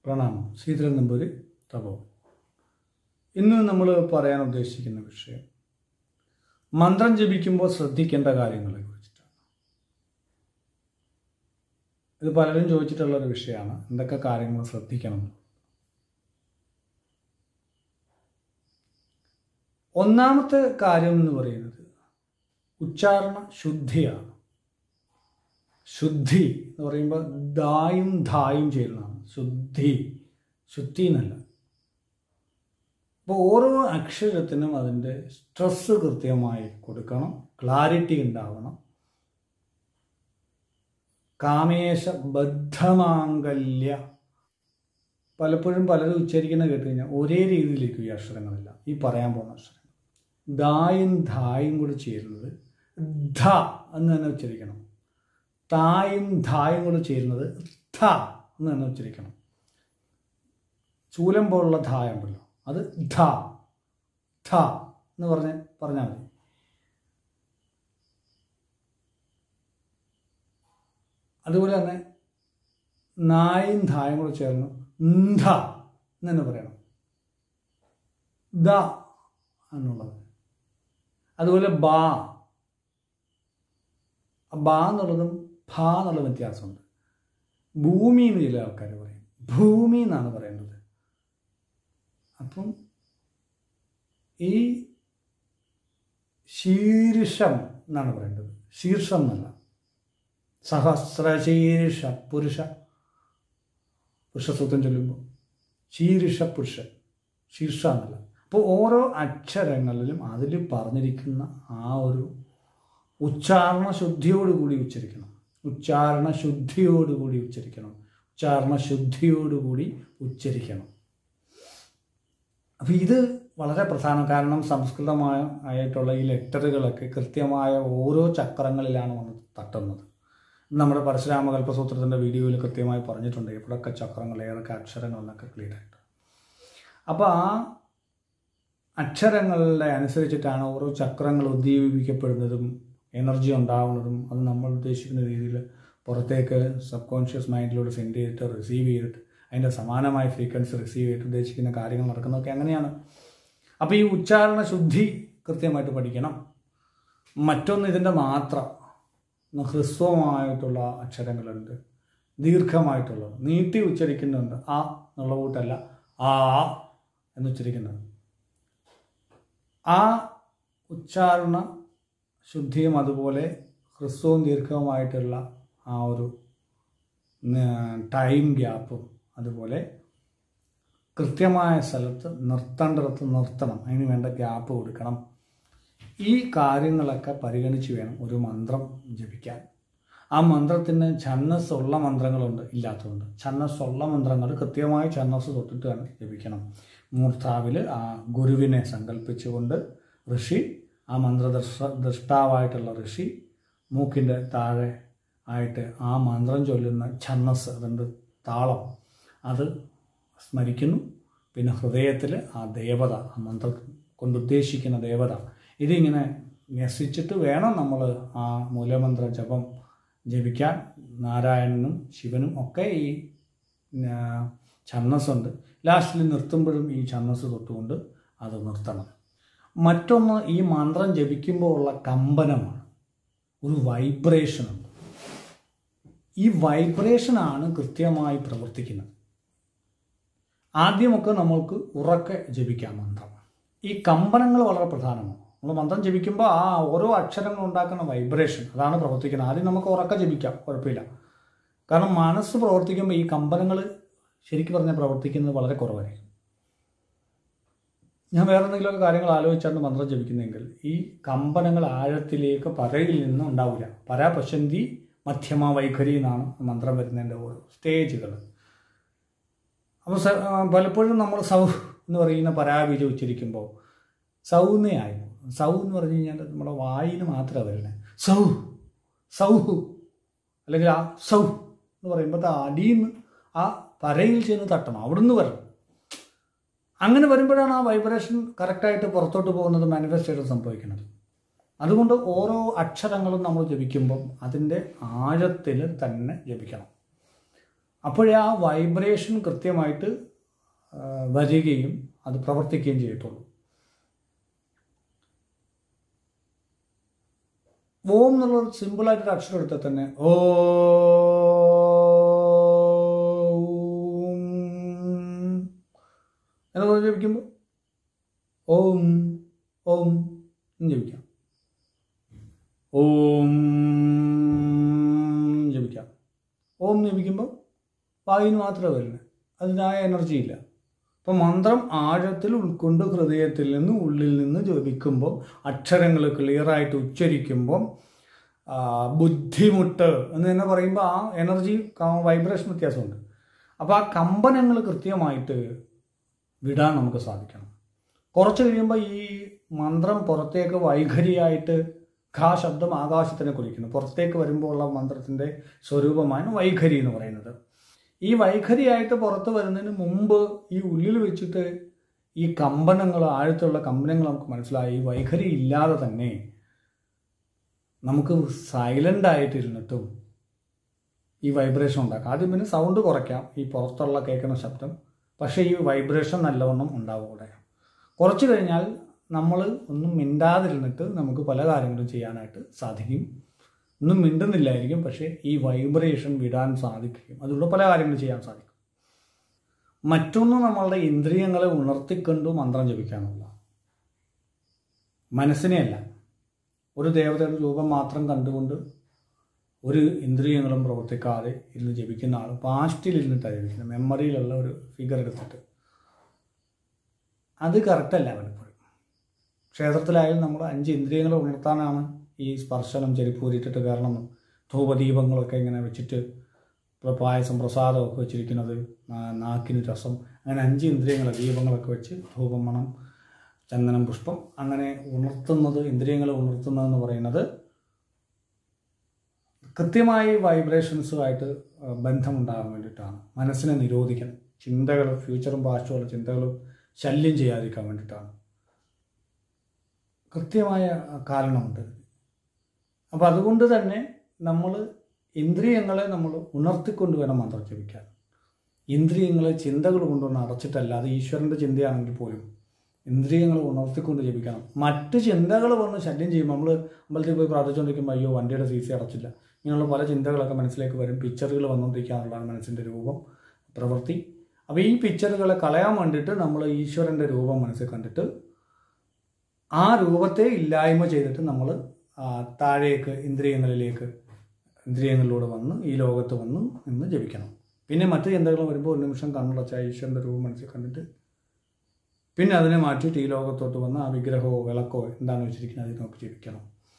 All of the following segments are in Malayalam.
പ്രണാമം ശ്രീധരൻ നമ്പൂരി തപോ ഇന്ന് നമ്മൾ പറയാൻ ഉദ്ദേശിക്കുന്ന വിഷയം മന്ത്രം ജപിക്കുമ്പോൾ ശ്രദ്ധിക്കേണ്ട കാര്യങ്ങളെ കുറിച്ചിട്ടാണ് ഇത് പലരും ചോദിച്ചിട്ടുള്ള ഒരു വിഷയമാണ് എന്തൊക്കെ കാര്യങ്ങൾ ശ്രദ്ധിക്കണം എന്ന്. ഒന്നാമത്തെ കാര്യം എന്ന് പറയുന്നത് ഉച്ചാരണ ശുദ്ധിയാണ് ശുദ്ധി എന്ന് പറയുമ്പോൾ ദായും ധായും ചേരുന്നതാണ് ശുദ്ധി ശുദ്ധി എന്നല്ല അപ്പോൾ ഓരോ അക്ഷരത്തിനും അതിൻ്റെ സ്ട്രെസ് കൃത്യമായി കൊടുക്കണം ക്ലാരിറ്റി ഉണ്ടാവണം കാമേശ ബദ്ധമാംഗല്യ പലപ്പോഴും പലരും ഉച്ചരിക്കുന്ന കേട്ട് കഴിഞ്ഞാൽ ഒരേ രീതിയിലേക്കും ഈ അക്ഷരങ്ങളില്ല ഈ പറയാൻ പോകുന്ന അക്ഷരങ്ങൾ ദായും ധായും കൂടി ചേരുന്നത് ധ എന്ന് തന്നെ ഉച്ചരിക്കണം തായും ധായും കൂടി ചേരുന്നത് ധ എന്ന് തന്നെ ഉച്ചരിക്കണം ചൂലം പോലുള്ള ധായ ഉണ്ടല്ലോ അത് ധ ധ എന്ന് പറഞ്ഞ് പറഞ്ഞാൽ മതി അതുപോലെ തന്നെ നായും ധായും കൂടെ ചേർന്ന് ന്ധ എന്ന് തന്നെ പറയണം ദ എന്നുള്ളത് അതുപോലെ ബാ ബാ എന്നുള്ളതും ഭ എന്നുള്ള വ്യത്യാസമുണ്ട് ഭൂമി എന്ന് ചില ആൾക്കാർ പറയും ഭൂമി എന്നാണ് പറയേണ്ടത് അപ്പം ഈ ശീർഷം എന്നാണ് പറയേണ്ടത് ശീർഷം എന്നല്ല സഹസ്രശീർഷ പുരുഷ പുരുഷസൂത്രം ചൊല്ലുമ്പോൾ ശീർഷ പുരുഷൻ ശീർഷ എന്നല്ല അപ്പോൾ ഓരോ അക്ഷരങ്ങളിലും അതിൽ പറഞ്ഞിരിക്കുന്ന ആ ഒരു ഉച്ചാരണ ശുദ്ധിയോടുകൂടി ഉച്ചരിക്കണം ഉച്ചാരണ ശുദ്ധിയോടുകൂടി ഉച്ചരിക്കണം ഉച്ചാരണ ശുദ്ധിയോടുകൂടി ഉച്ചരിക്കണം അപ്പോൾ ഇത് വളരെ പ്രധാനം കാരണം സംസ്കൃതമായ ആയിട്ടുള്ള ഈ ലെറ്ററുകളൊക്കെ കൃത്യമായ ഓരോ ചക്രങ്ങളിലാണ് വന്ന് തട്ടുന്നത് നമ്മുടെ പരശുരാമ കൽപ്പസൂത്രത്തിൻ്റെ വീഡിയോയിൽ കൃത്യമായി പറഞ്ഞിട്ടുണ്ട് എവിടെയൊക്കെ ചക്രങ്ങൾ ഏതൊക്കെ അക്ഷരങ്ങൾ എന്നൊക്കെ ക്ലിയർ ആയിട്ട് അപ്പോൾ ആ അക്ഷരങ്ങളുടെ അനുസരിച്ചിട്ടാണ് ഓരോ ചക്രങ്ങൾ ഉദ്ദീപിക്കപ്പെടുന്നതും എനർജി ഉണ്ടാവുന്നതും അത് നമ്മൾ ഉദ്ദേശിക്കുന്ന രീതിയിൽ പുറത്തേക്ക് സബ് കോൺഷ്യസ് മൈൻഡിലൂടെ സെൻഡ് ചെയ്തിട്ട് റിസീവ് ചെയ്തിട്ട് അതിൻ്റെ സമാനമായ ഫ്രീക്വൻസി റിസീവ് ചെയ്തിട്ട് ഉദ്ദേശിക്കുന്ന കാര്യങ്ങൾ നടക്കുന്നതൊക്കെ അങ്ങനെയാണ് അപ്പോൾ ഈ ഉച്ചാരണ ശുദ്ധി കൃത്യമായിട്ട് പഠിക്കണം മറ്റൊന്ന് ഇതിൻ്റെ മാത്ര ഹ്രസ്വമായിട്ടുള്ള അക്ഷരങ്ങളുണ്ട് ദീർഘമായിട്ടുള്ളത് നീട്ടി ഉച്ചരിക്കുന്നുണ്ട് ആ എന്നുള്ള കൂട്ടല്ല ആ എന്ന് ഉച്ചരിക്കുന്നുണ്ട് ആ ഉച്ചാരണ ശുദ്ധിയും അതുപോലെ ഹ്രസ്വവും ദീർഘവുമായിട്ടുള്ള ആ ഒരു ടൈം ഗ്യാപ്പും അതുപോലെ കൃത്യമായ സ്ഥലത്ത് നിർത്തേണ്ടിടത്ത് നിർത്തണം അതിന് വേണ്ട ഗ്യാപ്പ് കൊടുക്കണം ഈ കാര്യങ്ങളൊക്കെ പരിഗണിച്ച് വേണം ഒരു മന്ത്രം ജപിക്കാൻ ആ മന്ത്രത്തിന് ഛന്നസ് ഉള്ള മന്ത്രങ്ങളുണ്ട് ഇല്ലാത്തതുണ്ട് ഛന്നസ് ഉള്ള മന്ത്രങ്ങൾ കൃത്യമായി ഛന്നസ് തൊട്ടിട്ട് വേണം ജപിക്കണം മൂർത്താവിൽ ആ ഗുരുവിനെ സങ്കല്പിച്ചുകൊണ്ട് ഋഷി ആ മന്ത്രദർശ ദൃഷ്ടാവായിട്ടുള്ള ഋഷി മൂക്കിൻ്റെ താഴെ ആയിട്ട് ആ മന്ത്രം ചൊല്ലുന്ന ഛന്നസ് അതുണ്ട് താളം അത് സ്മരിക്കുന്നു പിന്നെ ഹൃദയത്തിൽ ആ ദേവത ആ മന്ത്രം കൊണ്ട് ഉദ്ദേശിക്കുന്ന ദേവത ഇതിങ്ങനെ ന്യസിച്ചിട്ട് വേണം നമ്മൾ ആ മൂലമന്ത്ര ജപം ജപിക്കാൻ നാരായണനും ശിവനും ഒക്കെ ഈ ഛന്നസ്സുണ്ട് ലാസ്റ്റിൽ നിർത്തുമ്പോഴും ഈ ഛന്നസ് തൊട്ടുകൊണ്ട് അത് നിർത്തണം മറ്റൊന്ന് ഈ മന്ത്രം ജപിക്കുമ്പോൾ ഉള്ള കമ്പനമാണ് ഒരു വൈബ്രേഷനുണ്ട് ഈ വൈബ്രേഷനാണ് കൃത്യമായി പ്രവർത്തിക്കുന്നത് ആദ്യമൊക്കെ നമ്മൾക്ക് ഉറക്കെ ജപിക്കാം മന്ത്രം ഈ കമ്പനങ്ങൾ വളരെ പ്രധാനമാണ് നമ്മൾ മന്ത്രം ജപിക്കുമ്പോൾ ആ ഓരോ അക്ഷരങ്ങൾ ഉണ്ടാക്കുന്ന വൈബ്രേഷൻ അതാണ് പ്രവർത്തിക്കുന്നത് ആദ്യം നമുക്ക് ഉറക്കെ ജപിക്കാം കുഴപ്പമില്ല കാരണം മനസ്സ് പ്രവർത്തിക്കുമ്പോൾ ഈ കമ്പനങ്ങൾ ശരിക്കും പറഞ്ഞാൽ പ്രവർത്തിക്കുന്നത് വളരെ കുറവായിരിക്കും ഞാൻ വേറെ എന്തെങ്കിലുമൊക്കെ കാര്യങ്ങൾ ആലോചിച്ചാണ് മന്ത്രം ജപിക്കുന്നതെങ്കിൽ ഈ കമ്പനങ്ങൾ ആഴത്തിലേക്ക് പരയിൽ നിന്ന് ഉണ്ടാവില്ല പരാപശന്തി മധ്യമ വൈഖരി എന്നാണ് മന്ത്രം വരുന്നതിൻ്റെ ഓരോ സ്റ്റേജുകൾ അപ്പോൾ പലപ്പോഴും നമ്മൾ സൗ എന്ന് പറയുന്ന പരാബീജ ഉച്ചരിക്കുമ്പോൾ സൗന്നയായി സൗ എന്ന് പറഞ്ഞു കഴിഞ്ഞാൽ നമ്മുടെ വായിന് മാത്രമേ വരുന്നത് സൗ സൗഹു അല്ലെങ്കിൽ ആ സൗ എന്ന് പറയുമ്പോൾ അടിയിൽ നിന്ന് ആ പരയിൽ ചെന്ന് തട്ടണം അവിടുന്ന് വരണം അങ്ങനെ വരുമ്പോഴാണ് ആ വൈബ്രേഷൻ കറക്റ്റായിട്ട് പുറത്തോട്ട് പോകുന്നത് മാനിഫെസ്റ്റേഷൻ സംഭവിക്കുന്നത് അതുകൊണ്ട് ഓരോ അക്ഷരങ്ങളും നമ്മൾ ജപിക്കുമ്പം അതിൻ്റെ ആഴത്തിൽ തന്നെ ജപിക്കണം അപ്പോഴേ ആ വൈബ്രേഷൻ കൃത്യമായിട്ട് ആ, വരികയും അത് പ്രവർത്തിക്കുകയും ചെയ്യത്തുള്ളൂ ഓം എന്നുള്ള സിമ്പിളായിട്ടൊരു അക്ഷരം എടുത്താൽ തന്നെ ഓം എന്ന് പറഞ്ഞ് ജപിക്കുമ്പോൾ ഓം ഓം എന്ന് ജപിക്കാം ഓം ജപിക്കാം ഓം ജപിക്കുമ്പോൾ വായുവിന് മാത്രമേ വരുന്നത് അതിനായ എനർജി ഇല്ല അപ്പം മന്ത്രം ആഴത്തിൽ ഉൾക്കൊണ്ട് ഹൃദയത്തിൽ നിന്ന് ഉള്ളിൽ നിന്ന് ജപിക്കുമ്പോൾ അക്ഷരങ്ങൾ ക്ലിയറായിട്ട് ഉച്ചരിക്കുമ്പോൾ ആ, ബുദ്ധിമുട്ട് എന്ന് തന്നെ പറയുമ്പോൾ ആ എനർജി വൈബ്രേഷൻ വ്യത്യാസമുണ്ട് അപ്പോൾ ആ കമ്പനങ്ങൾ കൃത്യമായിട്ട് വിടാൻ നമുക്ക് സാധിക്കണം കുറച്ച് കഴിയുമ്പോൾ ഈ മന്ത്രം പുറത്തേക്ക് വൈഖരിയായിട്ട് ഖാ ശബ്ദം ആകാശത്തിനെ കുറിക്കുന്നു പുറത്തേക്ക് വരുമ്പോൾ ഉള്ള മന്ത്രത്തിൻ്റെ സ്വരൂപമാണ് വൈഖരി എന്ന് പറയുന്നത് ഈ വൈഖരിയായിട്ട് പുറത്ത് വരുന്നതിന് മുമ്പ് ഈ ഉള്ളിൽ വെച്ചിട്ട് ഈ കമ്പനങ്ങൾ ആഴത്തുള്ള കമ്പനങ്ങൾ നമുക്ക് മനസ്സിലായി ഈ വൈഖരി ഇല്ലാതെ തന്നെ നമുക്ക് സൈലൻ്റ് ആയിട്ടിരുന്നിട്ടും ഈ വൈബ്രേഷൻ ഉണ്ടാക്കാം ആദ്യം പിന്നെ സൗണ്ട് കുറയ്ക്കാം ഈ പുറത്തുള്ള കേൾക്കുന്ന ശബ്ദം പക്ഷേ ഈ വൈബ്രേഷൻ നല്ലവണ്ണം ഉണ്ടാവും ഇവിടെ കുറച്ച് കഴിഞ്ഞാൽ നമ്മൾ ഒന്നും മിണ്ടാതിരുന്നിട്ട് നമുക്ക് പല കാര്യങ്ങളും ചെയ്യാനായിട്ട് സാധിക്കും ഒന്നും മിണ്ടുന്നില്ലായിരിക്കും പക്ഷേ ഈ വൈബ്രേഷൻ വിടാൻ സാധിക്കും അതുകൊണ്ട് പല കാര്യങ്ങളും ചെയ്യാൻ സാധിക്കും മറ്റൊന്ന് നമ്മളുടെ ഇന്ദ്രിയങ്ങളെ ഉണർത്തിക്കൊണ്ട് മന്ത്രം ജപിക്കാനുള്ള മനസ്സിനെയല്ല ഒരു ദേവതയുടെ രൂപം മാത്രം കണ്ടുകൊണ്ട് ഒരു ഇന്ദ്രിയങ്ങളും പ്രവർത്തിക്കാതെ ഇരുന്ന് ജപിക്കുന്ന ആൾ പാസ്റ്റിൽ ഇരുന്നിട്ടാണ് ജപിക്കുന്നത് മെമ്മറിയിലുള്ള ഒരു ഫിഗർ എടുത്തിട്ട് അത് കറക്റ്റല്ല പലപ്പോഴും ക്ഷേത്രത്തിലായാലും നമ്മൾ അഞ്ച് ഇന്ദ്രിയങ്ങളെ ഉണർത്താനാണ് ഈ സ്പർശനം ചെരുപ്പൂരിട്ടിട്ട് കയറണമെന്നും ധൂപദീപങ്ങളൊക്കെ ഇങ്ങനെ വെച്ചിട്ട് ഇപ്പോൾ പായസം പ്രസാദമൊക്കെ വെച്ചിരിക്കുന്നത് നാ- നാക്കിന് രസം അങ്ങനെ അഞ്ച് ഇന്ദ്രിയങ്ങൾ ദീപങ്ങളൊക്കെ വെച്ച് ധൂപം മണം ചന്ദനം പുഷ്പം അങ്ങനെ ഉണർത്തുന്നത് ഇന്ദ്രിയങ്ങളെ ഉണർത്തുന്നതെന്ന് പറയുന്നത് കൃത്യമായി വൈബ്രേഷൻസുമായിട്ട് ബന്ധമുണ്ടാകാൻ വേണ്ടിയിട്ടാണ് മനസ്സിനെ നിരോധിക്കണം ചിന്തകൾ ഫ്യൂച്ചറും പാസ്റ്റുമുള്ള ചിന്തകളും ശല്യം ചെയ്യാതിരിക്കാൻ വേണ്ടിയിട്ടാണ് കൃത്യമായ കാരണമുണ്ട് അപ്പോൾ അതുകൊണ്ട് തന്നെ നമ്മൾ ഇന്ദ്രിയങ്ങളെ നമ്മൾ ഉണർത്തിക്കൊണ്ട് വേണം മന്ത്രം ജപിക്കാൻ ഇന്ദ്രിയങ്ങളെ ചിന്തകൾ കൊണ്ടൊന്ന് അടച്ചിട്ടല്ല അത് ഈശ്വരൻ്റെ ചിന്തയാണെങ്കിൽ പോലും ഇന്ദ്രിയങ്ങൾ ഉണർത്തിക്കൊണ്ട് ജപിക്കണം മറ്റ് ചിന്തകൾ വന്ന് ശല്യം ചെയ്യും നമ്മൾ അമ്പലത്തിൽ പോയി പ്രാർത്ഥിച്ചുകൊണ്ടിരിക്കുമ്പോൾ അയ്യോ വണ്ടിയുടെ സി സി അടച്ചില്ല ഇങ്ങനെയുള്ള പല ചിന്തകളൊക്കെ മനസ്സിലേക്ക് വരും പിക്ചറുകൾ വന്നുകൊണ്ടിരിക്കാനുള്ളതാണ് മനസ്സിൻ്റെ രൂപം പ്രവൃത്തി അപ്പോൾ ഈ പിക്ചറുകളെ കളയാൻ വേണ്ടിയിട്ട് നമ്മൾ ഈശ്വരൻ്റെ രൂപം മനസ്സിൽ കണ്ടിട്ട് ആ രൂപത്തെ ഇല്ലായ്മ ചെയ്തിട്ട് നമ്മൾ താഴേക്ക് ഇന്ദ്രിയങ്ങളിലേക്ക് ഇന്ദ്രിയങ്ങളിലൂടെ വന്ന് ഈ ലോകത്ത് വന്ന് നിന്ന് ജപിക്കണം പിന്നെ മറ്റു ചിന്തകൾ വരുമ്പോൾ ഒരു നിമിഷം കണ്ണുടച്ച ഈശ്വരൻ്റെ രൂപം മനസ്സിൽ കണ്ടിട്ട് പിന്നെ അതിനെ മാറ്റിയിട്ട് ഈ ലോകത്തോട്ട് വന്ന് ആ വിഗ്രഹമോ വിളക്കോ എന്താണ് വെച്ചിരിക്കുന്നത് അതിൽ നോക്കി ജപിക്കണം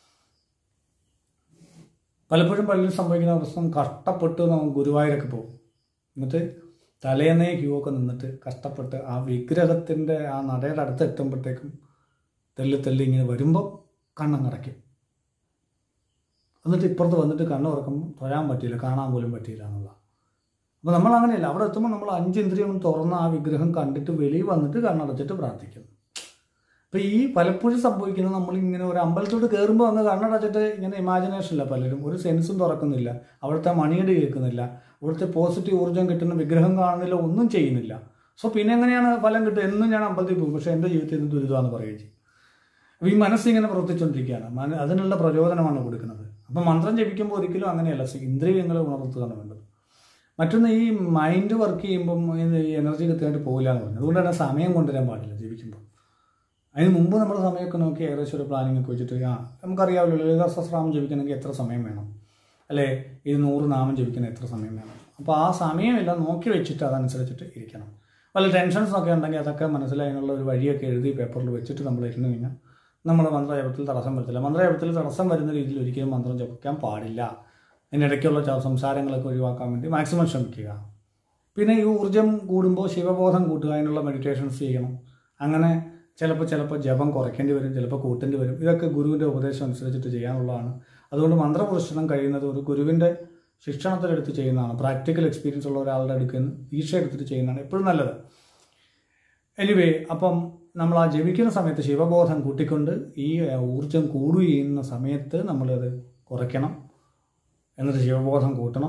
പലപ്പോഴും പള്ളിയിൽ സംഭവിക്കുന്ന പ്രശ്നം കഷ്ടപ്പെട്ട് നമ്മൾ ഗുരുവായൂരൊക്കെ പോകും എന്നിട്ട് തലേന്നേ ക്യൂ ഒക്കെ നിന്നിട്ട് കഷ്ടപ്പെട്ട് ആ വിഗ്രഹത്തിൻ്റെ ആ നടയുടെ അടുത്ത് എത്തുമ്പോഴത്തേക്കും തെല്ലി തെല്ലി ഇങ്ങനെ വരുമ്പോൾ കണ്ണം കടയ്ക്കും എന്നിട്ട് ഇപ്പുറത്ത് വന്നിട്ട് കണ്ണ് തുറക്കുമ്പോൾ തൊഴാൻ പറ്റിയില്ല കാണാൻ പോലും പറ്റിയില്ല എന്നുള്ള അപ്പോൾ നമ്മൾ അങ്ങനെയല്ല അവിടെ എത്തുമ്പോൾ നമ്മൾ അഞ്ച് ഇന്ദ്രിയങ്ങളും തുറന്ന് ആ വിഗ്രഹം കണ്ടിട്ട് വെളിയിൽ വന്നിട്ട് കണ്ണടച്ചിട്ട് പ്രാർത്ഥിക്കുന്നു അപ്പോൾ ഈ പലപ്പോഴും സംഭവിക്കുന്നത് നമ്മൾ ഇങ്ങനെ ഒരു അമ്പലത്തോട്ട് കയറുമ്പോൾ അങ്ങ് കണ്ണടച്ചിട്ട് ഇങ്ങനെ ഇമാജിനേഷൻ ഇല്ല പലരും ഒരു സെൻസും തുറക്കുന്നില്ല അവിടുത്തെ മണിയടി കേൾക്കുന്നില്ല അവിടുത്തെ പോസിറ്റീവ് ഊർജ്ജം കിട്ടുന്ന വിഗ്രഹം കാണുന്നില്ല ഒന്നും ചെയ്യുന്നില്ല സോ പിന്നെ എങ്ങനെയാണ് ഫലം കിട്ടുക എന്നും ഞാൻ അമ്പലത്തിൽ പോകും പക്ഷേ എൻ്റെ ജീവിതത്തിൽ ഇത് ദുരിതമാണെന്ന് പറയുകയും ചെയ്യും അപ്പോൾ ഈ മനസ്സിങ്ങനെ പ്രവർത്തിച്ചുകൊണ്ടിരിക്കുകയാണ് മന- അതിനുള്ള പ്രചോദനമാണ് കൊടുക്കുന്നത് അപ്പം മന്ത്രം ജപിക്കുമ്പോൾ ഒരിക്കലും അങ്ങനെയല്ല സി- ഇന്ദ്രിയങ്ങളെ ഉണർത്തുകയാണ് വേണ്ടത് മറ്റൊന്ന് ഈ മൈൻഡ് വർക്ക് ചെയ്യുമ്പം ഇത് ഈ എനർജി കൃത്യമായിട്ട് പോകില്ല എന്ന് പറഞ്ഞു അതുകൊണ്ട് തന്നെ സമയം കൊണ്ടുവരാൻ പാടില്ല ജപിക്കുമ്പോൾ അതിന് മുമ്പ് നമ്മൾ സമയമൊക്കെ നോക്കി ഏകദേശം ഒരു പ്ലാനിംഗ് ഒക്കെ വെച്ചിട്ട് ആ നമുക്കറിയാമല്ലോ ലളിത സഹസ്രാമം ജപിക്കണമെങ്കിൽ എത്ര സമയം വേണം അല്ലേ ഇത് നൂറ് നാമം ജപിക്കണം എത്ര സമയം വേണം അപ്പോൾ ആ സമയമെല്ലാം നോക്കി വെച്ചിട്ട് അതനുസരിച്ചിട്ട് ഇരിക്കണം വല്ല ടെൻഷൻസ് ഒക്കെ ഉണ്ടെങ്കിൽ അതൊക്കെ മനസ്സിലായി അതിനുള്ള ഒരു വഴിയൊക്കെ എഴുതി പേപ്പറിൽ വെച്ചിട്ട് നമ്മൾ ഇരുന്ന് കഴിഞ്ഞാൽ നമ്മുടെ മന്ത്രജപത്തിൽ തടസ്സം വരത്തില്ല മന്ത്രജപത്തിൽ തടസ്സം വരുന്ന രീതിയിൽ ഒരിക്കലും മന്ത്രം ജപിക്കാൻ പാടില്ല അതിനിടയ്ക്കുള്ള ച- സംസാരങ്ങളൊക്കെ ഒഴിവാക്കാൻ വേണ്ടി മാക്സിമം ശ്രമിക്കുക പിന്നെ ഈ ഊർജം കൂടുമ്പോൾ ശിവബോധം കൂട്ടുക അതിനുള്ള മെഡിറ്റേഷൻസ് ചെയ്യണം അങ്ങനെ ചിലപ്പോൾ ചിലപ്പോൾ ജപം കുറയ്ക്കേണ്ടി വരും ചിലപ്പോൾ കൂട്ടേണ്ടി വരും ഇതൊക്കെ ഗുരുവിൻ്റെ ഉപദേശം അനുസരിച്ചിട്ട് ചെയ്യാനുള്ളതാണ് അതുകൊണ്ട് മന്ത്രപ്രദർശനം കഴിയുന്നത് ഒരു ഗുരുവിൻ്റെ ശിക്ഷണത്തിലെടുത്ത് ചെയ്യുന്നതാണ് പ്രാക്ടിക്കൽ എക്സ്പീരിയൻസ് ഉള്ള ഒരാളുടെ അടുക്കൽ നിന്ന് ദീക്ഷ എടുത്തിട്ട് ചെയ്യുന്നതാണ് എപ്പോഴും നല്ലത് എനിവേ അപ്പം നമ്മൾ ആ ജപിക്കുന്ന സമയത്ത് ശിവബോധം കൂട്ടിക്കൊണ്ട് ഈ ഊർജം കൂടുകയും ചെയ്യുന്ന സമയത്ത് നമ്മളത് കുറയ്ക്കണം എന്നിട്ട് ശിവബോധം കൂട്ടണം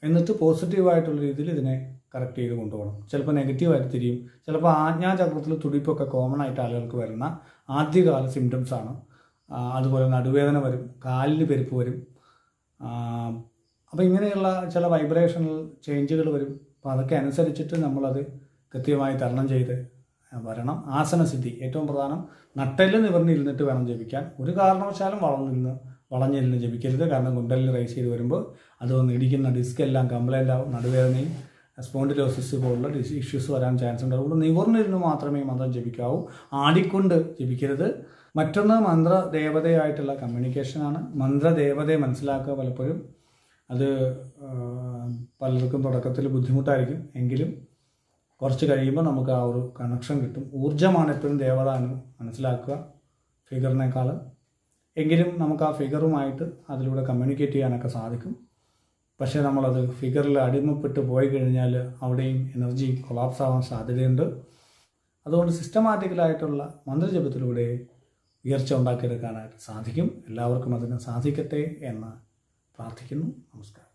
എന്നിട്ട് പോസിറ്റീവായിട്ടുള്ള രീതിയിൽ ഇതിനെ കറക്റ്റ് ചെയ്ത് കൊണ്ടുപോകണം ചിലപ്പോൾ നെഗറ്റീവായിട്ട് തിരിയും ചിലപ്പോൾ ആജ്ഞാചക്രത്തിൽ തുടിപ്പൊക്കെ കോമൺ ആയിട്ട് ആളുകൾക്ക് വരുന്ന ആദ്യകാല സിംറ്റംസ് ആണ് ആ, അതുപോലെ നടുവേദന വരും കാലിന് പെരുപ്പ് വരും അപ്പോൾ ഇങ്ങനെയുള്ള ചില വൈബ്രേഷണൽ ചേഞ്ചുകൾ വരും അപ്പോൾ അതൊക്കെ അനുസരിച്ചിട്ട് നമ്മളത് കൃത്യമായി തരണം ചെയ്ത് വരണം ആസനസിദ്ധി ഏറ്റവും പ്രധാനം നട്ടെല്ല് നിവർന്നിരുന്നിട്ട് വേണം ജപിക്കാൻ ഒരു കാരണവശാലും വളർന്നിരുന്ന് വളഞ്ഞിരുന്ന് ജപിക്കരുത് കാരണം കുണ്ടലിൽ റൈസ് ചെയ്ത് വരുമ്പോൾ അത് വന്ന് ഇടിക്കുന്ന ഡിസ്ക് എല്ലാം കംപ്ലൈൻ്റ് ആവും നടുവേദനയും സ്പോണ്ടിലോസിസ് പോലുള്ള ഡിസ് ഇഷ്യൂസ് വരാൻ ചാൻസ് ഉണ്ട് അതുകൊണ്ട് നിവർന്നിരുന്ന് മാത്രമേ മന്ത്രം ജപിക്കാവൂ ആടിക്കൊണ്ട് ജപിക്കരുത് മറ്റൊന്ന് മന്ത്ര ദേവതയായിട്ടുള്ള കമ്മ്യൂണിക്കേഷനാണ് മന്ത്രദേവതയെ മനസ്സിലാക്കുക പലപ്പോഴും അത് ആ, പലർക്കും തുടക്കത്തിൽ ബുദ്ധിമുട്ടായിരിക്കും എങ്കിലും കുറച്ച് കഴിയുമ്പോൾ നമുക്ക് ആ ഒരു കണക്ഷൻ കിട്ടും ഊർജ്ജമാണ് എപ്പോഴും ദേവത എന്ന് മനസ്സിലാക്കുക ഫിഗറിനേക്കാൾ എങ്കിലും നമുക്ക് ആ ഫിഗറുമായിട്ട് അതിലൂടെ കമ്മ്യൂണിക്കേറ്റ് ചെയ്യാനൊക്കെ സാധിക്കും പക്ഷേ നമ്മളത് ഫിഗറിൽ അടിമപ്പെട്ട് പോയി കഴിഞ്ഞാൽ അവിടെയും എനർജി കൊളാപ്സ് ആവാൻ സാധ്യതയുണ്ട് അതുകൊണ്ട് സിസ്റ്റമാറ്റിക്കലായിട്ടുള്ള മന്ത്രജപത്തിലൂടെ ഉയർച്ച ഉണ്ടാക്കിയെടുക്കാനായിട്ട് സാധിക്കും എല്ലാവർക്കും അതിന് സാധിക്കട്ടെ എന്ന് പ്രാർത്ഥിക്കുന്നു നമസ്കാരം